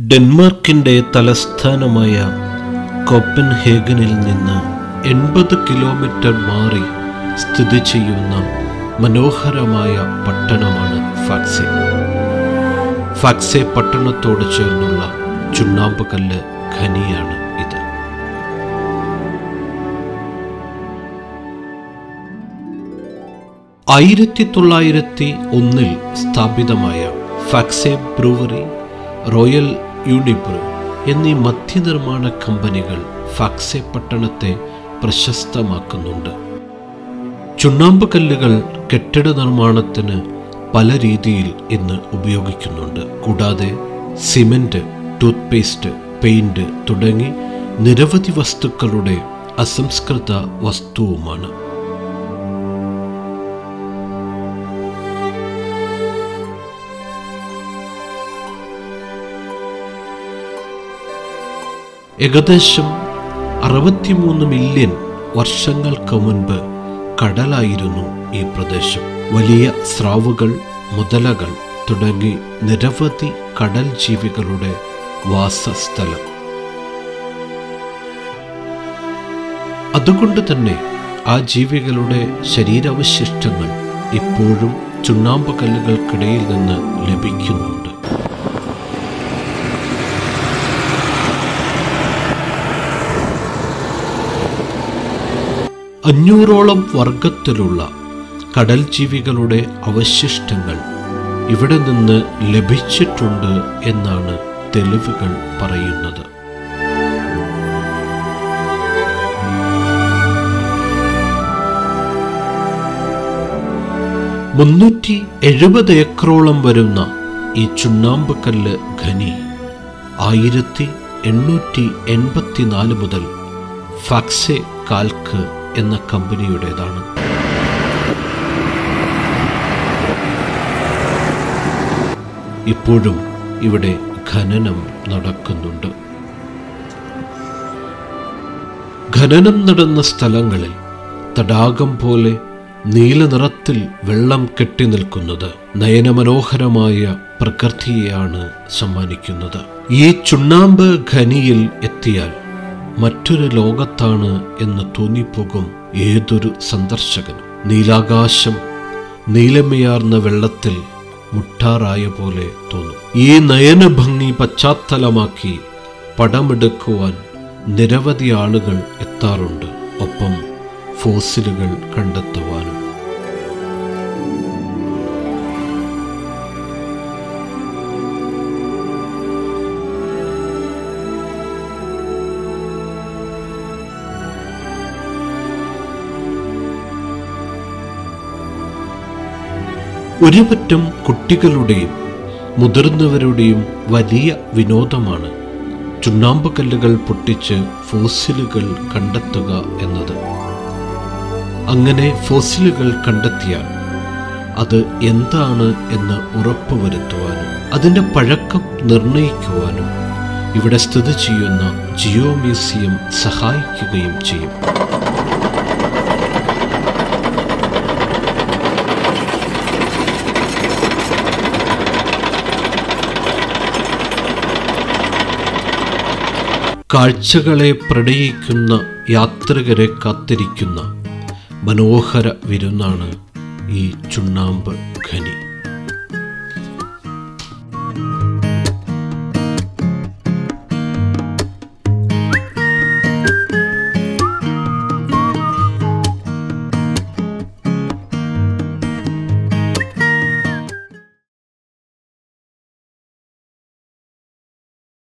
ഡെൻമാർക്കിൻ്റെ തലസ്ഥാനമായ കോപ്പൻഹേഗനിൽ നിന്ന് എൺപത് കിലോമീറ്റർ മാറി സ്ഥിതി ചെയ്യുന്ന മനോഹരമായ പട്ടണമാണ് ഫാക്സെ ഫാക്സെ പട്ടണത്തോട് ചേർന്നുള്ള ചുണ്ണാമ്പുകല്ല് ഖനിയാണ് ഇത് ആയിരത്തി തൊള്ളായിരത്തി ഒന്നിൽ സ്ഥാപിതമായ ഫാക്സെ ബ്രൂവറി റോയൽ യൂണിബ്രു എന്നീ മദ്യനിർമ്മാണ കമ്പനികൾ ഫാക്സെ പട്ടണത്തെ പ്രശസ്തമാക്കുന്നുണ്ട് ചുണ്ണാമ്പ് കല്ലുകൾ കെട്ടിട നിർമ്മാണത്തിന് പല രീതിയിൽ ഇന്ന് ഉപയോഗിക്കുന്നുണ്ട് കൂടാതെ സിമന്റ് ടൂത്ത് പേസ്റ്റ് പെയിന്റ് തുടങ്ങി നിരവധി വസ്തുക്കളുടെ അസംസ്കൃത വസ്തുവുമാണ് ഏകദേശം അറുപത്തിമൂന്ന് മില്യൺ വർഷങ്ങൾക്ക് മുൻപ് കടലായിരുന്നു ഈ പ്രദേശം വലിയ സ്രാവുകൾ മുതലകൾ തുടങ്ങി നിരവധി കടൽ ജീവികളുടെ വാസസ്ഥലം അതുകൊണ്ട് തന്നെ ആ ജീവികളുടെ ശരീരാവശിഷ്ടങ്ങൾ ഇപ്പോഴും ചുണ്ണാമ്പ് കല്ലുകൾക്കിടയിൽ നിന്ന് ലഭിക്കുന്നുണ്ട് അഞ്ഞൂറോളം വർഗത്തിലുള്ള കടൽ ജീവികളുടെ അവശിഷ്ടങ്ങൾ ഇവിടെ നിന്ന് ലഭിച്ചിട്ടുണ്ട് എന്നാണ് തെളിവുകൾ പറയുന്നത് മുന്നൂറ്റി എഴുപത് ഏക്കറോളം വരുന്ന ഈ ചുണ്ണാമ്പ് കല്ല് ഖനി ആയിരത്തി എണ്ണൂറ്റി എൺപത്തിനാല് മുതൽ ഫാക്സെ കാൽക്ക് എന്ന കമ്പനിയുടേതാണ് ഇപ്പോഴും ഇവിടെ ഖനനം നടക്കുന്നുണ്ട് ഖനനം നടന്ന സ്ഥലങ്ങളിൽ തടാകം പോലെ നീല നിറത്തിൽ വെള്ളം കെട്ടി നിൽക്കുന്നത് നയനമനോഹരമായ പ്രകൃതിയെയാണ് സമ്മാനിക്കുന്നത് ഈ ചുണ്ണാമ്പ് ഖനിയിൽ എത്തിയാൽ മറ്റൊരു ലോകത്താണ് എന്ന് തോന്നിപ്പോകും ഏതൊരു സന്ദർശകനും നീലാകാശം നീലമയാർന്ന വെള്ളത്തിൽ മുട്ടാറായ പോലെ തോന്നും ഈ നയനഭംഗി പശ്ചാത്തലമാക്കി പടമെടുക്കുവാൻ നിരവധി ആളുകൾ എത്താറുണ്ട് ഒപ്പം ഫോസിലുകൾ കണ്ടെത്തുവാനും ഒരുപറ്റം കുട്ടികളുടെയും മുതിർന്നവരുടെയും വലിയ വിനോദമാണ് ചുണ്ണാമ്പ് കല്ലുകൾ പൊട്ടിച്ച് ഫോസിലുകൾ കണ്ടെത്തുക എന്നത് അങ്ങനെ ഫോസിലുകൾ കണ്ടെത്തിയാൽ അത് എന്താണ് എന്ന് ഉറപ്പുവരുത്തുവാനും അതിൻ്റെ പഴക്കം നിർണയിക്കുവാനും ഇവിടെ സ്ഥിതി ചെയ്യുന്ന ജിയോ മ്യൂസിയം സഹായിക്കുകയും ചെയ്യും കാഴ്ചകളെ പ്രണയിക്കുന്ന യാത്രികരെ കാത്തിരിക്കുന്ന മനോഹര വിരുന്നാണ് ഈ ചുണ്ണാമ്പ് ഖനി